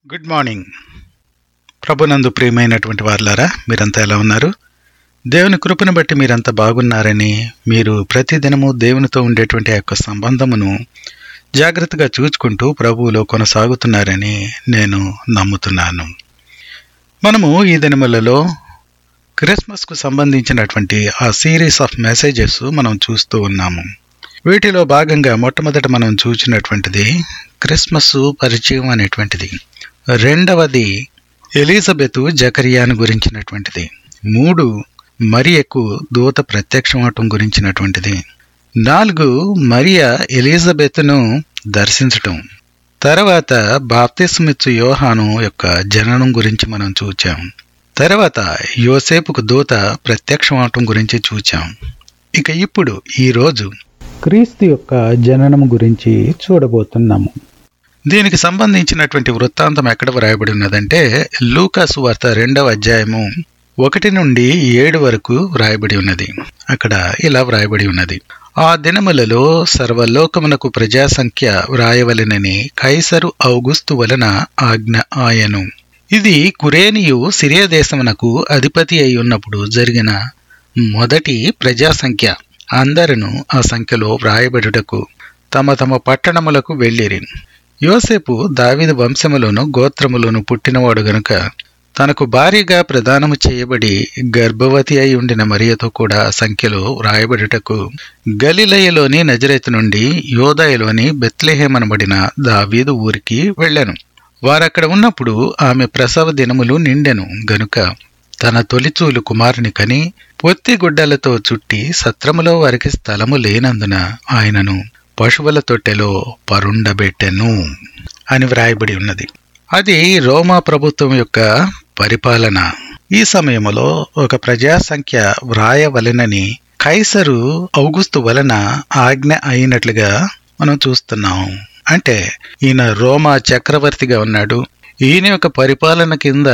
good morning ప్రభునందు ప్రియమైనటువంటి వారులారా మీరంతా ఎలా ఉన్నారు దేవుని కృపను బట్టి మీరంతా బాగున్నారని మీరు ప్రతిదినము దేవునితో ఉండేటువంటి ఆ యొక్క సంబంధమును జాగ్రత్తగా చూచుకుంటూ ప్రభువులో కొనసాగుతున్నారని నేను నమ్ముతున్నాను మనము ఈ దినములలో క్రిస్మస్కు సంబంధించినటువంటి ఆ సిరీస్ ఆఫ్ మెసేజెస్ మనం చూస్తూ ఉన్నాము వీటిలో భాగంగా మొట్టమొదట మనం చూసినటువంటిది క్రిస్మస్ పరిచయం అనేటువంటిది రెండవది ఎలిజబెత్ జకరియాను గురించినటువంటిది మూడు మరియకు దూత ప్రత్యక్షమవటం గురించినటువంటిది నాలుగు మరియా ఎలిజబెత్ను దర్శించటం తర్వాత బాప్తిస్మిచ్చు యోహాను యొక్క జననం గురించి మనం చూచాం తర్వాత యోసేపుకు దూత ప్రత్యక్షమవటం గురించి చూచాం ఇక ఇప్పుడు ఈరోజు క్రీస్తు యొక్క జననం గురించి చూడబోతున్నాము దీనికి సంబంధించినటువంటి వృత్తాంతం ఎక్కడ వ్రాయబడి ఉన్నదంటే లూకాసు వార్త రెండవ అధ్యాయము ఒకటి నుండి ఏడు వరకు వ్రాయబడి ఉన్నది అక్కడ ఇలా వ్రాయబడి ఉన్నది ఆ దినములలో సర్వలోకమునకు ప్రజాసంఖ్య వ్రాయవలెనని కైసరు ఔగుస్తు వలన ఆజ్ఞ ఆయను ఇది కురేనియు సిరియా దేశమునకు అధిపతి అయి ఉన్నప్పుడు జరిగిన మొదటి ప్రజాసంఖ్య అందరూ ఆ సంఖ్యలో వ్రాయబడుటకు తమ తమ పట్టణములకు వెళ్ళిరి యోసేపు దావిద వంశములోను గోత్రములోను పుట్టినవాడు గనుక తనకు భారీగా ప్రదానము చేయబడి గర్భవతి అయి ఉండిన మరియతో కూడా సంఖ్యలో వ్రాయబడుటకు గలిలయలోని నజరేతు నుండి యోదాయలోని బెత్లెహేమనబడిన దావీదు ఊరికి వెళ్ళాను వారక్కడ ఉన్నప్పుడు ఆమె ప్రసవ దినములు నిండెను గనుక తన తొలిచూలు కుమారుని కని పొత్తి గుడ్డలతో చుట్టి సత్రములో వారికి స్థలము లేనందున ఆయనను పశువుల తొట్టెలో పరుండబెట్టెను అని వ్రాయబడి ఉన్నది అది రోమా ప్రభుత్వం యొక్క పరిపాలన ఈ సమయంలో ఒక ప్రజా సంఖ్య వ్రాయవలెనని కైసరు ఔగుస్తు వలన ఆజ్ఞ అయినట్లుగా మనం చూస్తున్నాం అంటే ఈయన రోమా చక్రవర్తిగా ఉన్నాడు ఈయన యొక్క పరిపాలన కింద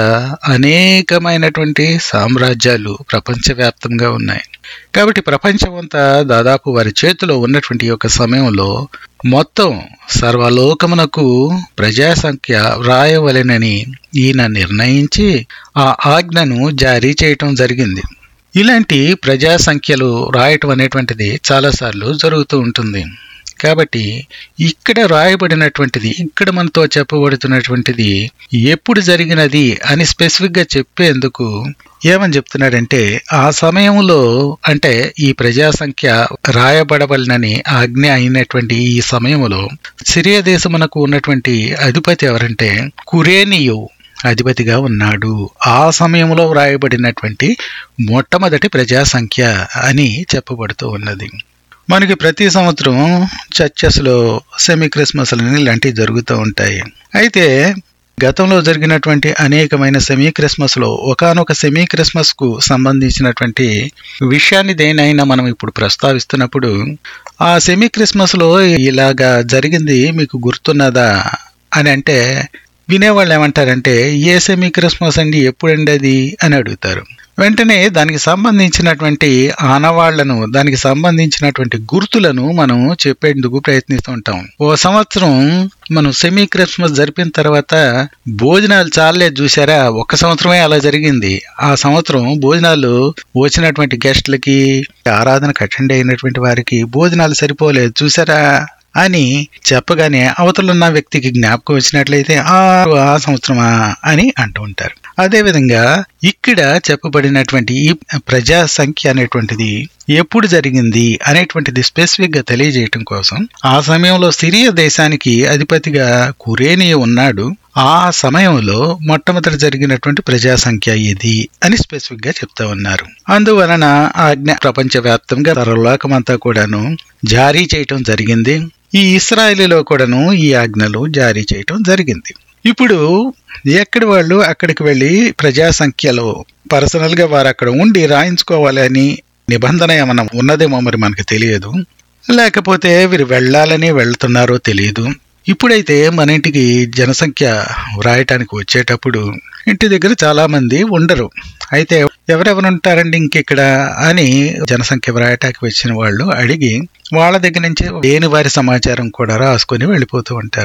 అనేకమైనటువంటి సామ్రాజ్యాలు ప్రపంచవ్యాప్తంగా ఉన్నాయి కాబట్టి ప్రపంచం అంతా దాదాపు వారి చేతిలో ఉన్నటువంటి యొక్క సమయంలో మొత్తం సర్వలోకమునకు ప్రజాసంఖ్య వ్రాయవలెనని ఈయన నిర్ణయించి ఆ ఆజ్ఞను జారీ చేయటం జరిగింది ఇలాంటి ప్రజా సంఖ్యలు రాయటం అనేటువంటిది చాలాసార్లు జరుగుతూ ఉంటుంది కాబట్టి ఇక్కడ రాయబడినటువంటిది ఇక్కడ మనతో చెప్పబడుతున్నటువంటిది ఎప్పుడు జరిగినది అని స్పెసిఫిక్గా చెప్పేందుకు ఏమని చెప్తున్నాడంటే ఆ సమయంలో అంటే ఈ ప్రజా సంఖ్య రాయబడవలనని ఆజ్ఞ అయినటువంటి ఈ సమయంలో సిరియా దేశమునకు ఉన్నటువంటి అధిపతి ఎవరంటే కురేనియు అధిపతిగా ఉన్నాడు ఆ సమయంలో వ్రాయబడినటువంటి మొట్టమొదటి ప్రజా సంఖ్య అని చెప్పబడుతూ ఉన్నది మనకి ప్రతి సంవత్సరం చర్చెస్లో సెమీ క్రిస్మస్లని ఇలాంటివి జరుగుతూ ఉంటాయి అయితే గతంలో జరిగినటువంటి అనేకమైన సెమీ క్రిస్మస్లో ఒకనొక సెమీ క్రిస్మస్కు సంబంధించినటువంటి విషయాన్ని దేనైనా మనం ఇప్పుడు ప్రస్తావిస్తున్నప్పుడు ఆ సెమీ క్రిస్మస్లో ఇలాగా జరిగింది మీకు గుర్తున్నదా అని అంటే వినేవాళ్ళు ఏమంటారంటే ఏ సెమీ క్రిస్మస్ అండి ఎప్పుడండి అది అని అడుగుతారు వెంటనే దానికి సంబంధించినటువంటి ఆనవాళ్లను దానికి సంబంధించినటువంటి గుర్తులను మనం చెప్పేందుకు ప్రయత్నిస్తూ ఉంటాం ఓ సంవత్సరం మనం సెమీ క్రిస్మస్ జరిపిన తర్వాత భోజనాలు చాలే చూసారా ఒక సంవత్సరమే అలా జరిగింది ఆ సంవత్సరం భోజనాలు వచ్చినటువంటి గెస్ట్లకి ఆరాధనకు అటెండ్ అయినటువంటి వారికి భోజనాలు సరిపోలేదు చూసారా అని చెప్పగానే అవతలున్న వ్యక్తికి జ్ఞాపకం వచ్చినట్లయితే ఆ ఆ సంవత్సరమా అని అంటూ ఉంటారు అదేవిధంగా ఇక్కడ చెప్పబడినటువంటి ఈ ప్రజా సంఖ్య అనేటువంటిది ఎప్పుడు జరిగింది అనేటువంటిది స్పెసిఫిక్ గా తెలియజేయటం కోసం ఆ సమయంలో సిరియా దేశానికి అధిపతిగా కురేనియ ఉన్నాడు ఆ సమయంలో మొట్టమొదటి జరిగినటువంటి ప్రజా సంఖ్య ఇది అని స్పెసిఫిక్ గా చెప్తా ఉన్నారు అందువలన ఆజ్ఞ ప్రపంచవ్యాప్తంగా సర్వలోకమంతా కూడాను జారీ చేయటం జరిగింది ఈ ఇస్రాయలీలో కూడాను ఈ ఆజ్ఞలు జారీ చేయటం జరిగింది ఇప్పుడు ఎక్కడి వాళ్ళు అక్కడికి వెళ్ళి ప్రజా సంఖ్యలో పర్సనల్ గా వారు అక్కడ ఉండి రాయించుకోవాలని నిబంధన ఏమన్నా ఉన్నదేమో మరి మనకు తెలియదు లేకపోతే వీరు వెళ్ళాలని వెళ్తున్నారో తెలియదు ఇప్పుడైతే మన ఇంటికి జనసంఖ్య వ్రాయటానికి వచ్చేటప్పుడు ఇంటి దగ్గర చాలా మంది ఉండరు అయితే ఎవరెవరు ఉంటారండి ఇంకెక్కడ అని జనసంఖ్య వ్రాయటానికి వచ్చిన వాళ్ళు అడిగి వాళ్ళ దగ్గర నుంచి లేని వారి సమాచారం కూడా రాసుకొని వెళ్ళిపోతూ ఉంటారు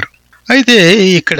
అయితే ఇక్కడ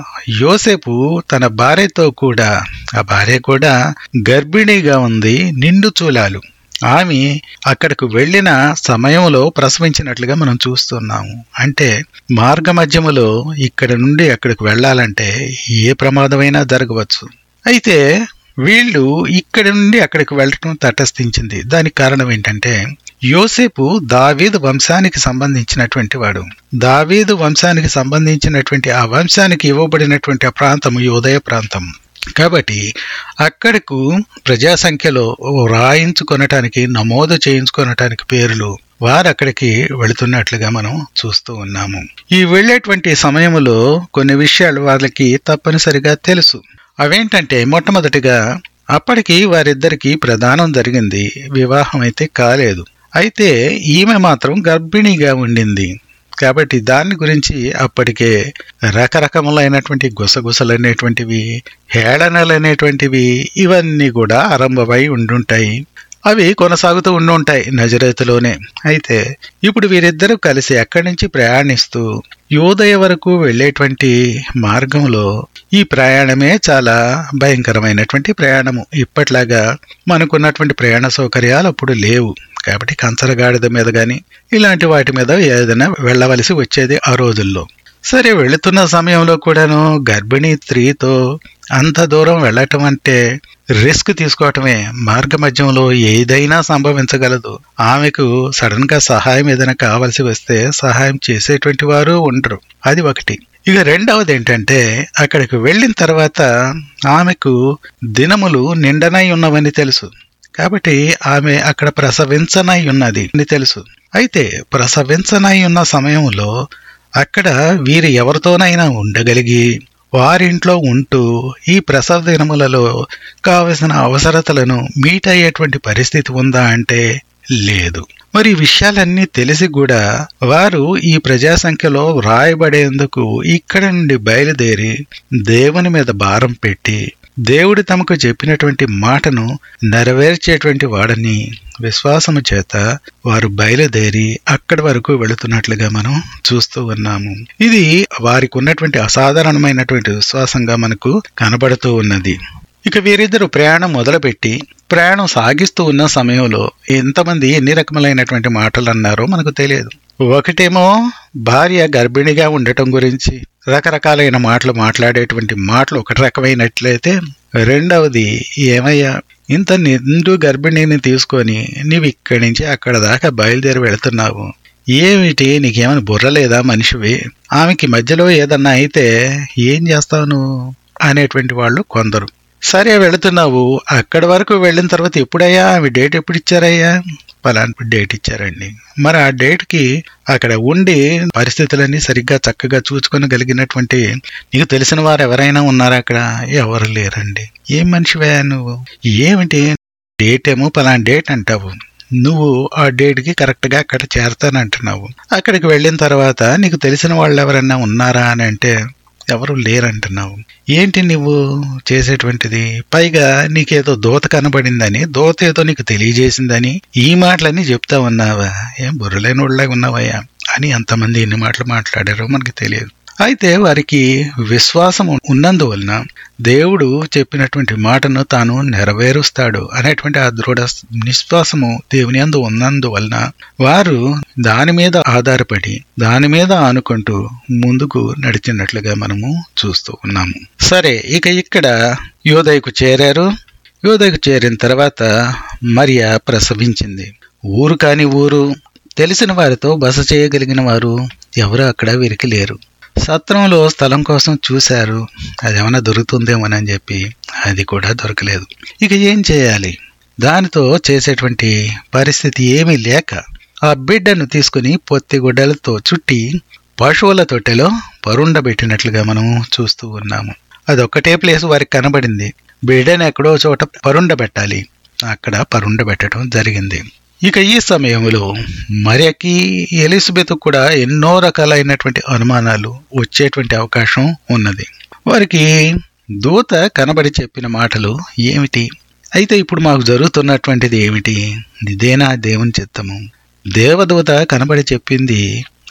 యోసేపు తన భార్యతో కూడా ఆ భార్య కూడా గర్భిణీగా ఉంది నిండు చూలాలు ఆమె అక్కడకు వెళ్ళిన సమయంలో ప్రసవించినట్లుగా మనం చూస్తున్నాము అంటే మార్గ మధ్యములో ఇక్కడ నుండి అక్కడికి వెళ్ళాలంటే ఏ ప్రమాదమైనా జరగవచ్చు అయితే వీళ్ళు ఇక్కడి నుండి అక్కడికి వెళ్ళటం తటస్థించింది దానికి కారణం ఏంటంటే యోసేపు దావీదు వంశానికి సంబంధించినటువంటి వాడు దావీదు వంశానికి సంబంధించినటువంటి ఆ వంశానికి ఇవ్వబడినటువంటి ఆ ప్రాంతము యోదయ ప్రాంతం కాబట్టి అక్కడకు ప్రజా సంఖ్యలో రాయించుకొనటానికి నమోదు చేయించుకొనటానికి పేర్లు వారు అక్కడికి వెళుతున్నట్లుగా మనం చూస్తూ ఉన్నాము ఈ వెళ్ళేటువంటి సమయంలో కొన్ని విషయాలు వాళ్ళకి తప్పనిసరిగా తెలుసు అవేంటంటే మొట్టమొదటిగా అప్పటికి వారిద్దరికి ప్రదానం జరిగింది వివాహం అయితే కాలేదు అయితే ఈమె మాత్రం గర్భిణిగా ఉండింది కాబట్టి దాని గురించి అప్పటికే రకరకములైనటువంటి గుసగుసలు అనేటువంటివి హేళనలు అనేటువంటివి ఇవన్నీ కూడా ఆరంభమై ఉండుంటాయి అవి కొనసాగుతూ ఉండుంటాయి నజరేతులోనే అయితే ఇప్పుడు వీరిద్దరూ కలిసి అక్కడి నుంచి ప్రయాణిస్తూ యోదయ వరకు వెళ్ళేటువంటి మార్గంలో ఈ ప్రయాణమే చాలా భయంకరమైనటువంటి ప్రయాణము ఇప్పట్లాగా మనకున్నటువంటి ప్రయాణ సౌకర్యాలు అప్పుడు లేవు కాబట్టి కంచరగాడిద మీద గాని ఇలాంటి వాటి మీద ఏదైనా వెళ్ళవలసి వచ్చేది ఆ రోజుల్లో సరే వెళుతున్న సమయంలో కూడాను గర్భిణీ స్త్రీతో అంత దూరం వెళ్ళటం అంటే రిస్క్ తీసుకోవటమే మార్గ మధ్యంలో ఏదైనా సంభవించగలదు ఆమెకు సడన్ గా సహాయం ఏదైనా కావలసి వస్తే సహాయం చేసేటువంటి వారు ఉండరు అది ఒకటి ఇక రెండవది ఏంటంటే అక్కడికి వెళ్ళిన తర్వాత ఆమెకు దినములు నిండనై ఉన్నవని తెలుసు కాబట్టి ఆమె అక్కడ ప్రసవించనై ఉన్నది అని తెలుసు అయితే ప్రసవించనై ఉన్న సమయంలో అక్కడ వీరు ఎవరితోనైనా ఉండగలిగి వారింట్లో ఉంటూ ఈ ప్రసవ దినములలో కావలసిన అవసరతలను మీట్ అయ్యేటువంటి పరిస్థితి ఉందా అంటే లేదు మరి ఈ విషయాలన్నీ తెలిసి కూడా వారు ఈ ప్రజా సంఖ్యలో వ్రాయబడేందుకు ఇక్కడ నుండి బయలుదేరి దేవుని మీద భారం పెట్టి దేవుడు తమకు చెప్పినటువంటి మాటను నెరవేర్చేటువంటి వాడని విశ్వాసము చేత వారు బయలుదేరి అక్కడి వరకు వెళుతున్నట్లుగా మనం చూస్తూ ఉన్నాము ఇది వారికి ఉన్నటువంటి అసాధారణమైనటువంటి విశ్వాసంగా మనకు కనబడుతూ ఉన్నది ఇక వీరిద్దరు ప్రయాణం మొదలుపెట్టి ప్రయాణం సాగిస్తూ ఉన్న సమయంలో ఎంతమంది ఎన్ని రకములైనటువంటి మాటలు అన్నారో మనకు తెలియదు ఒకటేమో భార్య గర్భిణిగా ఉండటం గురించి రకరకాలైన మాటలు మాట్లాడేటువంటి మాటలు ఒక రకమైనట్లయితే రెండవది ఏమయ్యా ఇంత నిండు గర్భిణిని తీసుకొని నీవు ఇక్కడి నుంచి అక్కడ దాకా బయలుదేరి వెళుతున్నావు ఏమిటి నీకేమైనా బుర్ర లేదా మనిషివి ఆమెకి మధ్యలో ఏదన్నా అయితే ఏం చేస్తావు నువ్వు అనేటువంటి వాళ్ళు కొందరు సరే వెళుతున్నావు అక్కడి వరకు వెళ్ళిన తర్వాత ఎప్పుడయ్యా ఆమె డేట్ ఎప్పుడు ఇచ్చారయ్యా పలాంటి డేట్ ఇచ్చారండి మరి ఆ డేట్కి అక్కడ ఉండి పరిస్థితులన్నీ సరిగ్గా చక్కగా చూసుకొనగలిగినటువంటి నీకు తెలిసిన వారు ఎవరైనా ఉన్నారా అక్కడ ఎవరు లేరండి ఏం మనిషివే నువ్వు ఏమిటి డేట్ ఏమో పలానా డేట్ అంటావు నువ్వు ఆ డేట్కి కరెక్ట్గా అక్కడ చేరతానంటున్నావు అక్కడికి వెళ్ళిన తర్వాత నీకు తెలిసిన వాళ్ళు ఎవరైనా ఉన్నారా అని అంటే ఎవరు లేరంటున్నావు ఏంటి నువ్వు చేసేటువంటిది పైగా నీకేదో దోత కనబడిందని దోత ఏదో నీకు తెలియజేసిందని ఈ మాటలన్నీ చెప్తా ఉన్నావా ఏం బుర్రలేని వాళ్ళగా ఉన్నావయ్యా అని ఎంతమంది ఎన్ని మాటలు మాట్లాడారో మనకి తెలియదు అయితే వారికి విశ్వాసం ఉన్నందువలన దేవుడు చెప్పినటువంటి మాటను తాను నెరవేరుస్తాడు అనేటువంటి ఆ దృఢ నిశ్వాసము దేవుని అందు ఉన్నందువలన వారు దాని మీద ఆధారపడి దాని మీద ఆనుకుంటూ ముందుకు నడిచినట్లుగా మనము చూస్తూ ఉన్నాము సరే ఇక ఇక్కడ యోదయకు చేరారు యోదయకు చేరిన తర్వాత మరియా ప్రసవించింది ఊరు కాని ఊరు తెలిసిన వారితో బస చేయగలిగిన వారు ఎవరు అక్కడ వీరికి లేరు సత్రంలో స్థలం కోసం చూశారు అది ఏమైనా దొరుకుతుందేమోనని చెప్పి అది కూడా దొరకలేదు ఇక ఏం చేయాలి దానితో చేసేటువంటి పరిస్థితి ఏమీ లేక ఆ బిడ్డను తీసుకుని పొత్తి గుడ్డలతో చుట్టి పశువుల తొట్టెలో పరుండబెట్టినట్లుగా మనం చూస్తూ ఉన్నాము అదొక్కటే ప్లేస్ వారికి కనబడింది బిడ్డను ఎక్కడో చోట పరుండబెట్టాలి అక్కడ పరుండబెట్టడం జరిగింది ఇక ఈ సమయంలో మరియకి ఎలిజబెత్ కూడా ఎన్నో రకాలైనటువంటి అనుమానాలు వచ్చేటువంటి అవకాశం ఉన్నది వారికి దూత కనబడి చెప్పిన మాటలు ఏమిటి అయితే ఇప్పుడు మాకు జరుగుతున్నటువంటిది ఏమిటి ఇదేనా దేవుని చిత్తము దేవదూత కనబడి చెప్పింది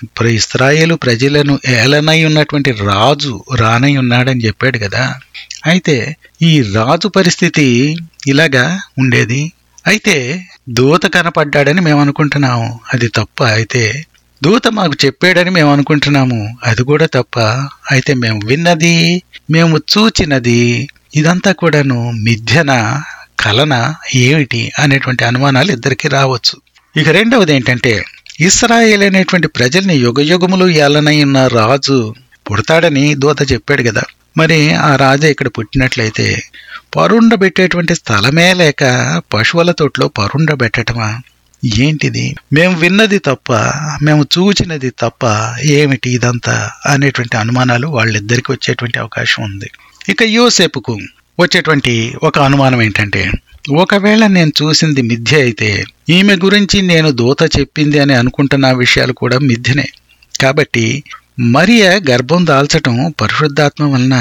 ప్ర- ఇస్రాయేలు ప్రజలను ఏలనై ఉన్నటువంటి రాజు రానై ఉన్నాడని చెప్పాడు కదా అయితే ఈ రాజు పరిస్థితి ఇలాగా ఉండేది అయితే దూత కనపడ్డాడని మేము అనుకుంటున్నాము అది తప్ప అయితే దూత మాకు చెప్పాడని మేము అనుకుంటున్నాము అది కూడా తప్ప అయితే మేము విన్నది మేము చూచినది ఇదంతా కూడాను మిథ్యన కలన ఏమిటి అనేటువంటి అనుమానాలు ఇద్దరికి రావచ్చు ఇక రెండవది ఏంటంటే ఇస్రాయేల్ అనేటువంటి ప్రజల్ని యుగయుగములు ఏలనై ఉన్న రాజు పుడతాడని దూత చెప్పాడు కదా మరి ఆ రాజు ఇక్కడ పుట్టినట్లయితే పరుండబెట్టేటువంటి స్థలమే లేక పశువుల తోటలో పరుండబెట్టటమా ఏంటిది మేము విన్నది తప్ప మేము చూచినది తప్ప ఏమిటి ఇదంతా అనేటువంటి అనుమానాలు వాళ్ళిద్దరికి వచ్చేటువంటి అవకాశం ఉంది ఇక యోసేపుకు వచ్చేటువంటి ఒక అనుమానం ఏంటంటే ఒకవేళ నేను చూసింది మిథ్య అయితే ఈమె గురించి నేను దూత చెప్పింది అని అనుకుంటున్న విషయాలు కూడా మిథ్యనే కాబట్టి మరియ గర్భం దాల్చటం పరిశుద్ధాత్మ వలన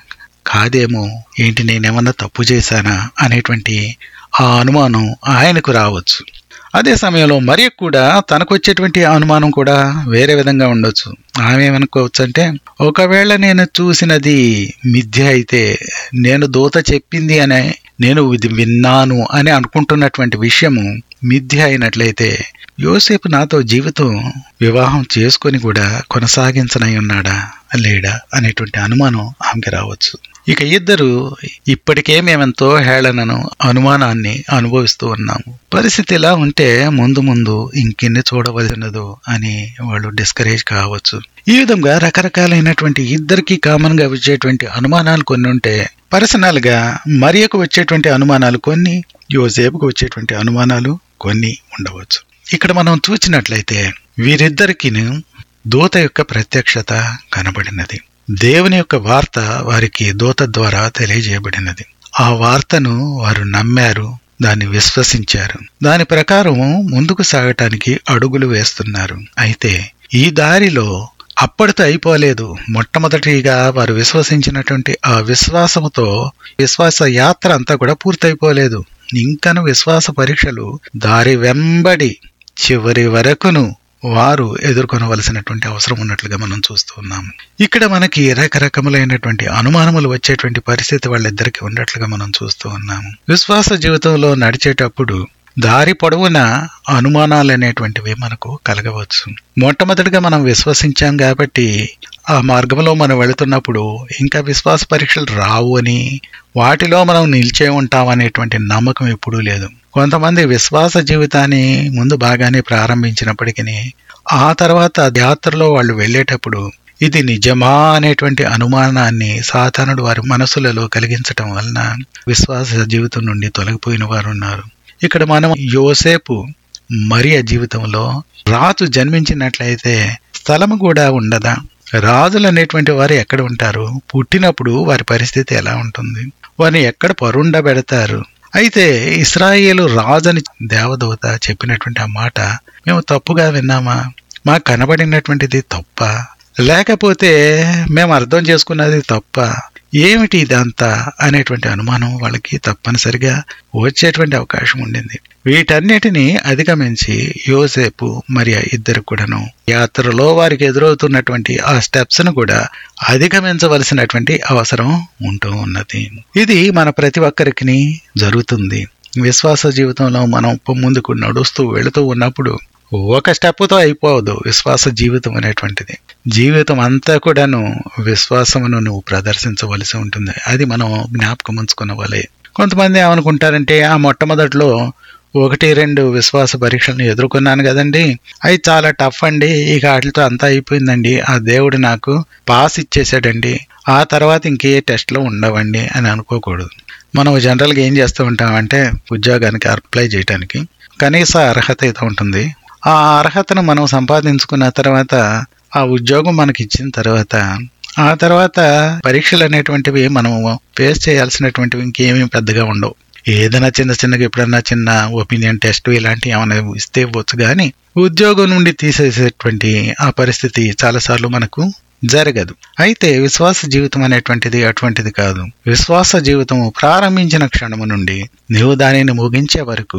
కాదేమో ఏంటి నేనేమన్నా తప్పు చేశానా అనేటువంటి ఆ అనుమానం ఆయనకు రావచ్చు అదే సమయంలో మరి కూడా తనకు వచ్చేటువంటి అనుమానం కూడా వేరే విధంగా ఉండొచ్చు ఆమె ఏమనుకోవచ్చు అంటే ఒకవేళ నేను చూసినది మిథ్య అయితే నేను దూత చెప్పింది అనే నేను ఇది విన్నాను అని అనుకుంటున్నటువంటి విషయము మిథ్య అయినట్లయితే యోసేపు నాతో జీవితం వివాహం చేసుకొని కూడా కొనసాగించనై ఉన్నాడా లేడా అనేటువంటి అనుమానం ఆమెకి రావచ్చు ఇక ఇద్దరు ఇప్పటికే మేమెంతో హేళనను అనుమానాన్ని అనుభవిస్తూ ఉన్నాము పరిస్థితి ఇలా ఉంటే ముందు ముందు ఇంకెన్ని చూడవలసినదో అని వాళ్ళు డిస్కరేజ్ కావచ్చు ఈ విధంగా రకరకాలైనటువంటి ఇద్దరికి కామన్ గా వచ్చేటువంటి అనుమానాలు కొన్ని ఉంటే పర్సనల్ గా మరియకు వచ్చేటువంటి అనుమానాలు కొన్ని యోసేపుకు వచ్చేటువంటి అనుమానాలు కొన్ని ఉండవచ్చు ఇక్కడ మనం చూసినట్లయితే వీరిద్దరికి దూత యొక్క ప్రత్యక్షత కనబడినది దేవుని యొక్క వార్త వారికి దూత ద్వారా తెలియజేయబడినది ఆ వార్తను వారు నమ్మారు దాన్ని విశ్వసించారు దాని ప్రకారం ముందుకు సాగటానికి అడుగులు వేస్తున్నారు అయితే ఈ దారిలో అప్పటితో అయిపోలేదు మొట్టమొదటిగా వారు విశ్వసించినటువంటి ఆ విశ్వాసముతో విశ్వాస యాత్ర అంతా కూడా పూర్తయిపోలేదు ఇంకను విశ్వాస పరీక్షలు దారి వెంబడి చివరి వరకును వారు ఎదుర్కొనవలసినటువంటి అవసరం ఉన్నట్లుగా మనం చూస్తూ ఉన్నాము ఇక్కడ మనకి రకరకములైనటువంటి అనుమానములు వచ్చేటువంటి పరిస్థితి వాళ్ళిద్దరికి ఉన్నట్లుగా మనం చూస్తూ ఉన్నాము విశ్వాస జీవితంలో నడిచేటప్పుడు దారి పొడవున అనుమానాలు అనేటువంటివి మనకు కలగవచ్చు మొట్టమొదటిగా మనం విశ్వసించాం కాబట్టి ఆ మార్గంలో మనం వెళుతున్నప్పుడు ఇంకా విశ్వాస పరీక్షలు రావు అని వాటిలో మనం నిలిచే ఉంటాం అనేటువంటి నమ్మకం ఎప్పుడూ లేదు కొంతమంది విశ్వాస జీవితాన్ని ముందు బాగానే ప్రారంభించినప్పటికీ ఆ తర్వాత యాత్రలో వాళ్ళు వెళ్ళేటప్పుడు ఇది నిజమా అనేటువంటి అనుమానాన్ని సాధారణుడు వారి మనసులలో కలిగించటం వలన విశ్వాస జీవితం నుండి తొలగిపోయిన వారు ఉన్నారు ఇక్కడ మనం యోసేపు మరియ జీవితంలో రాజు జన్మించినట్లయితే స్థలము కూడా ఉండదా రాజులు అనేటువంటి వారు ఎక్కడ ఉంటారు పుట్టినప్పుడు వారి పరిస్థితి ఎలా ఉంటుంది వారిని ఎక్కడ పరుండబెడతారు అయితే ఇస్రాయేలు రాజని దేవదూత చెప్పినటువంటి ఆ మాట మేము తప్పుగా విన్నామా మాకు కనబడినటువంటిది తప్ప లేకపోతే మేము అర్థం చేసుకున్నది తప్ప ఏమిటి ఇదంతా అనేటువంటి అనుమానం వాళ్ళకి తప్పనిసరిగా వచ్చేటువంటి అవకాశం ఉండింది వీటన్నిటిని అధిగమించి యోసేపు మరి ఇద్దరు కూడాను యాత్రలో వారికి ఎదురవుతున్నటువంటి ఆ స్టెప్స్ ను కూడా అధిగమించవలసినటువంటి అవసరం ఉంటూ ఉన్నది ఇది మన ప్రతి ఒక్కరికి జరుగుతుంది విశ్వాస జీవితంలో మనం ముందుకు నడుస్తూ వెళుతూ ఉన్నప్పుడు ఒక స్టెప్తో అయిపోవద్దు విశ్వాస జీవితం అనేటువంటిది జీవితం అంతా కూడాను విశ్వాసమును నువ్వు ప్రదర్శించవలసి ఉంటుంది అది మనం జ్ఞాపకం ఉంచుకున్నవాళ్ళే కొంతమంది ఏమనుకుంటారంటే ఆ మొట్టమొదట్లో ఒకటి రెండు విశ్వాస పరీక్షలను ఎదుర్కొన్నాను కదండి అవి చాలా టఫ్ అండి ఇక వాటితో అంతా అయిపోయిందండి ఆ దేవుడు నాకు పాస్ ఇచ్చేసాడండి ఆ తర్వాత ఇంకే టెస్ట్లో ఉండవండి అని అనుకోకూడదు మనం జనరల్గా ఏం చేస్తూ ఉంటామంటే ఉద్యోగానికి అప్లై చేయడానికి కనీస అర్హత అయితే ఉంటుంది ఆ అర్హతను మనం సంపాదించుకున్న తర్వాత ఆ ఉద్యోగం మనకి ఇచ్చిన తర్వాత ఆ తర్వాత పరీక్షలు అనేటువంటివి మనం ఫేస్ చేయాల్సినటువంటివి ఇంకేమీ పెద్దగా ఉండవు ఏదైనా చిన్న చిన్నగా ఎప్పుడన్నా చిన్న ఒపీనియన్ టెస్ట్ ఇలాంటివి ఏమైనా ఇస్తే ఇవ్వచ్చు కానీ ఉద్యోగం నుండి తీసేసేటువంటి ఆ పరిస్థితి చాలాసార్లు మనకు జరగదు అయితే విశ్వాస జీవితం అనేటువంటిది అటువంటిది కాదు విశ్వాస జీవితం ప్రారంభించిన క్షణము నుండి నీవు దానిని ముగించే వరకు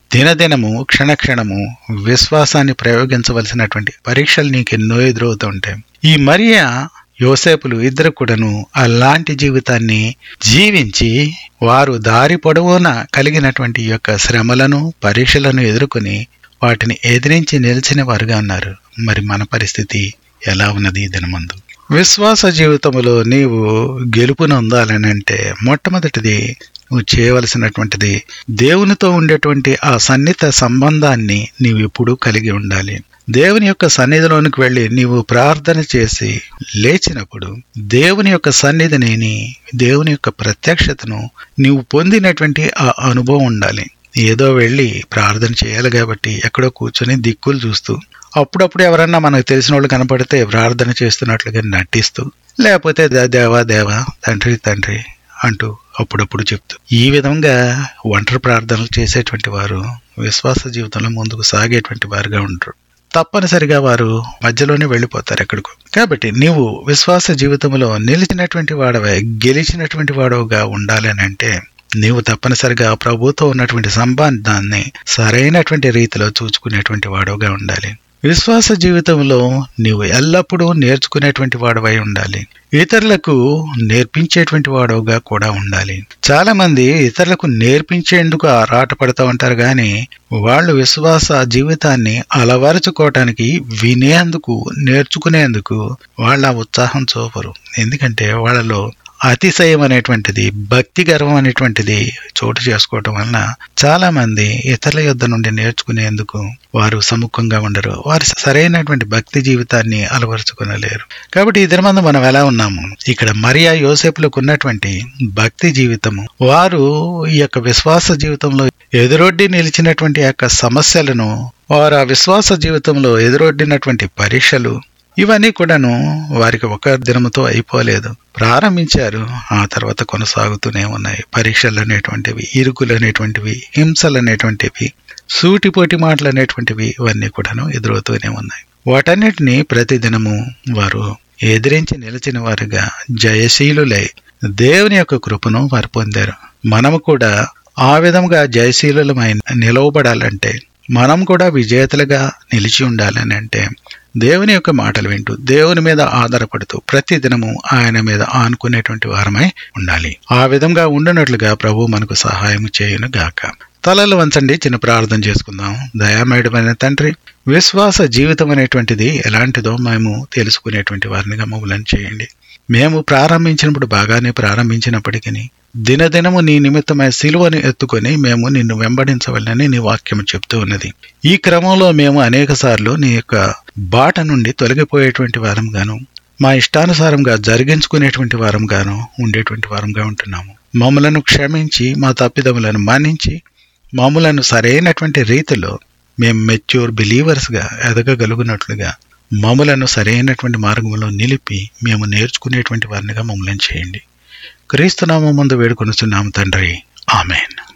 దినదినము క్షణక్షణము విశ్వాసాన్ని ప్రయోగించవలసినటువంటి పరీక్షలు నీకు ఎన్నో ఎదురవుతూ ఉంటాయి ఈ మరియా యోసేపులు ఇద్దరు కూడాను అలాంటి జీవితాన్ని జీవించి వారు దారి పొడవునా కలిగినటువంటి ఈ యొక్క శ్రమలను పరీక్షలను ఎదుర్కొని వాటిని ఎదిరించి నిలిచిన వారుగా ఉన్నారు మరి మన పరిస్థితి ఎలా ఉన్నది ఈ దినమందు విశ్వాస జీవితంలో నీవు గెలుపునొందాలని అంటే మొట్టమొదటిది నువ్వు చేయవలసినటువంటిది దేవునితో ఉండేటువంటి ఆ సన్నిహిత సంబంధాన్ని నీవు ఎప్పుడూ కలిగి ఉండాలి దేవుని యొక్క సన్నిధిలోనికి వెళ్ళి నీవు ప్రార్థన చేసి లేచినప్పుడు దేవుని యొక్క సన్నిధిని దేవుని యొక్క ప్రత్యక్షతను నీవు పొందినటువంటి ఆ అనుభవం ఉండాలి ఏదో వెళ్ళి ప్రార్థన చేయాలి కాబట్టి ఎక్కడో కూర్చొని దిక్కులు చూస్తూ అప్పుడప్పుడు ఎవరన్నా మనకు తెలిసిన వాళ్ళు కనపడితే ప్రార్థన చేస్తున్నట్లుగా నటిస్తూ లేకపోతే దే- దేవా దేవా తండ్రి తండ్రి అంటూ అప్పుడప్పుడు చెప్తూ ఈ విధంగా ఒంటరి ప్రార్థనలు చేసేటువంటి వారు విశ్వాస జీవితంలో ముందుకు సాగేటువంటి వారుగా ఉంటారు తప్పనిసరిగా వారు మధ్యలోనే వెళ్ళిపోతారు ఎక్కడికో కాబట్టి నీవు విశ్వాస జీవితంలో నిలిచినటువంటి వాడవే గెలిచినటువంటి వాడవుగా ఉండాలని అంటే నీవు తప్పనిసరిగా ప్రభుతో ఉన్నటువంటి సంబంధాన్ని సరైనటువంటి రీతిలో చూసుకునేటువంటి వాడుగా ఉండాలి విశ్వాస జీవితంలో నీవు ఎల్లప్పుడూ నేర్చుకునేటువంటి వాడవై ఉండాలి ఇతరులకు నేర్పించేటువంటి వాడవుగా కూడా ఉండాలి చాలా మంది ఇతరులకు నేర్పించేందుకు ఆరాట పడుతూ ఉంటారు కానీ వాళ్ళు విశ్వాస జీవితాన్ని అలవరుచుకోవటానికి వినేందుకు నేర్చుకునేందుకు వాళ్ళ ఉత్సాహం చూపరు ఎందుకంటే వాళ్ళలో అతిశయం అనేటువంటిది భక్తి గర్వం అనేటువంటిది చోటు చేసుకోవటం వలన చాలా మంది ఇతరుల యొద్ద నుండి నేర్చుకునేందుకు వారు సముఖంగా ఉండరు వారు సరైనటువంటి భక్తి జీవితాన్ని అలవరుచుకునలేరు కాబట్టి ఈ దినమందు మనం ఎలా ఉన్నాము ఇక్కడ మరియా యోసేపులకు ఉన్నటువంటి భక్తి జీవితము వారు ఈ యొక్క విశ్వాస జీవితంలో ఎదురొడ్డి నిలిచినటువంటి యొక్క సమస్యలను వారు ఆ విశ్వాస జీవితంలో ఎదురొడ్డినటువంటి పరీక్షలు ఇవన్నీ కూడాను వారికి ఒక దినముతో అయిపోలేదు ప్రారంభించారు ఆ తర్వాత కొనసాగుతూనే ఉన్నాయి పరీక్షలు అనేటువంటివి ఇరుకులు అనేటువంటివి హింసలు అనేటువంటివి సూటిపోటి మాటలు అనేటువంటివి ఇవన్నీ కూడాను ఎదురవుతూనే ఉన్నాయి వాటన్నిటిని ప్రతిదినము వారు ఎదిరించి నిలిచిన వారుగా జయశీలులై దేవుని యొక్క కృపను వారు పొందారు మనము కూడా ఆ విధంగా జయశీలులమై నిలవబడాలంటే మనం కూడా విజేతలుగా నిలిచి ఉండాలని అంటే దేవుని యొక్క మాటలు వింటూ దేవుని మీద ఆధారపడుతూ ప్రతి దినము ఆయన మీద ఆనుకునేటువంటి వారమై ఉండాలి ఆ విధంగా ఉండునట్లుగా ప్రభు మనకు సహాయం చేయును గాక తలలు వంచండి చిన్న ప్రార్థన చేసుకుందాం దయామయుడమైన తండ్రి విశ్వాస జీవితం అనేటువంటిది ఎలాంటిదో మేము తెలుసుకునేటువంటి వారినిగా మమ్మల్ని చేయండి మేము ప్రారంభించినప్పుడు బాగానే ప్రారంభించినప్పటికీ దినదినము నీ నిమిత్తమై సిలువను ఎత్తుకొని మేము నిన్ను వెంబడించవలనని నీ వాక్యం చెప్తూ ఉన్నది ఈ క్రమంలో మేము అనేక సార్లు నీ యొక్క బాట నుండి తొలగిపోయేటువంటి వారం గాను మా ఇష్టానుసారంగా జరిగించుకునేటువంటి వారం గాను ఉండేటువంటి వారంగా ఉంటున్నాము మమ్మలను క్షమించి మా తప్పిదములను మన్నించి మమ్మలను సరైనటువంటి రీతిలో మేము మెచ్యూర్ బిలీవర్స్గా ఎదగగలుగునట్లుగా మమ్మలను సరైనటువంటి మార్గంలో నిలిపి మేము నేర్చుకునేటువంటి వారినిగా మమ్మల్ని చేయండి క్రీస్తునామం ముందు వేడుకొనుచున్నాము తండ్రి ఆమెన్